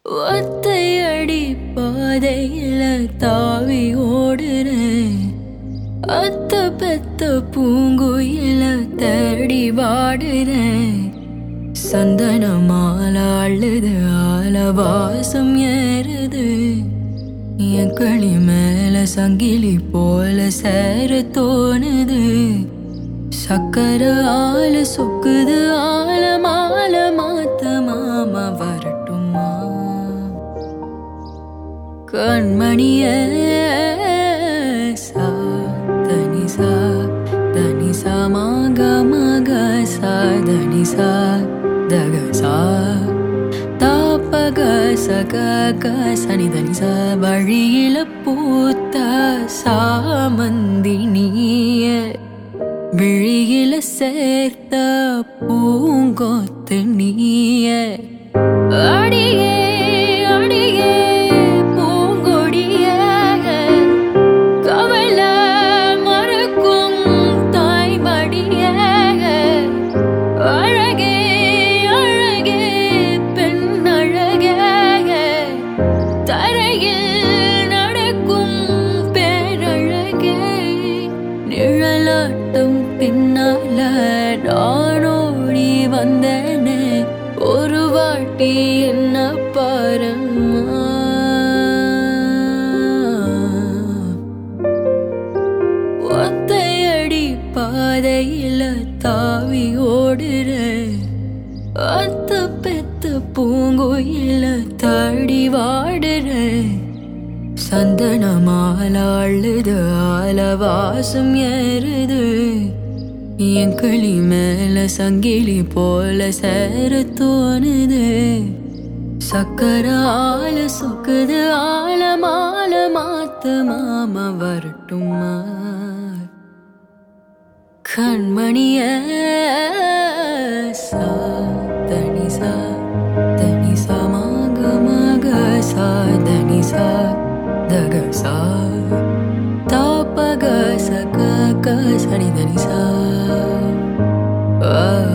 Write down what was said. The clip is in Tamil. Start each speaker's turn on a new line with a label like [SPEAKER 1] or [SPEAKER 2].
[SPEAKER 1] ஒத்தையடி பாதையில தாவி ஓடுறேன் அத்த பெத்த பூங்குயில தேடி வாடுறேன் சந்தன மாலை அழுது ஆலவாசம் ஏறுது என் களி மேல சங்கிலி போல சேர தோணுது சக்கர ஆல சொக்குது ஆல மால மாத்த மாமா வரட்டுமா கண்மணிய சா தனி சா தனி சா மக மக சா தனி சா தக சா தாப்பக சக க சனி தனி சா வழியில பூத்த சாமந்தி நீய விழியில சேர்த்த பூங்கொத்து நீய அடியே அடியே பூங்கொடிய கவல மறக்கும் தாய்மடிய அழகே அழகே பெண் அழகே தரையில் நடக்கும் பேரழகே நிழலாட்டம் பின்னால நானோடி வந்தேனே ஒரு வாட்டி என்ன பாரம்மா ஒத்தையடி பாதையில தாவி ஓடுறேன் அத்த பெத்த பூங்குயில தாடி வாடுறேன் சந்தன மாலை அழுது ஆலவாசம் ஏறுது என் களி மேல சங்கிலி போல சேர தோணுது சக்கர ஆல சொக்குது ஆல மால மாத்து மாமா வரட்டுமா கண்மணிய சா தனி சா தனி சா மக மக சா தனி சா தக சா தாப்பக சக க சனி தனி சா ஆ